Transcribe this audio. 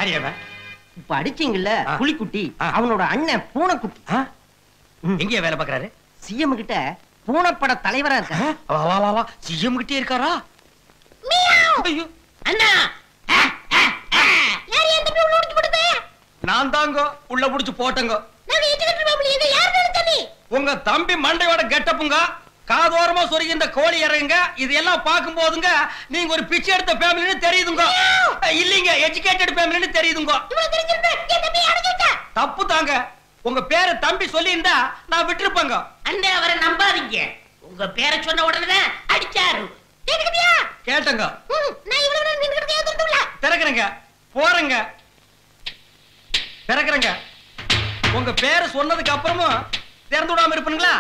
யார் அவன் இப்ப அடிச்சீங்கல்ல ஆ. புலிக்குட்டி ஆ. அவனோட அண்ணன் பூனைக்குட்டி ஆ? ம். எங்கேயா வேலை பாக்குறாரு சிஎம் கிட்ட பூனைப்பட தலைவரா இருக்க வா வா வா வா சிஎம் கிட்டே இருக்காரா ஐயோ அண்ணா யார் என் தம்பி உள்ள உடிச்சு போட்டது நான் தாங்க உள்ள புடிச்சு போட்டங்க நாங்க இட்டு கட்டு பாபுலி எங்க யார் நினைச்ச நீ உங்க தம்பி மண்டையோட கெட்டப்புங்க காதோரமா சொருகி இந்த கோழி இறங்குங்க இது எல்லாம் பார்க்கும் போதுங்க நீங்க ஒரு பிச்சை எடுத்த ஃபேமிலின்னு தெரியுதுங்க இல்லீங்க எஜுகேட்டட் ஃபேமிலின்னு தெரியுதுங்க இவ்வளவு தெரிஞ்சிருந்தா என் தம்பி அடங்கி விட்டா தப்பு தாங்க உங்க பேரை தம்பி சொல்லியிருந்தா நான் விட்டுருப்பேங்க அண்ணே அவரை நம்பாதீங்க உங்க பேரை சொன்ன உடனே அடிச்சாரு கேட்டுக்கிட்டியா கேட்டங்க ம், நான் இவ்வளவு நேரம் நின்னுக்கிட்டே இருந்துட்டுல திறக்கிறேங்க போறேங்க திறக்கிறேங்க உங்க பேரை சொன்னதுக்கு அப்புறமும் திறந்து விடாம இருப்பீங்களா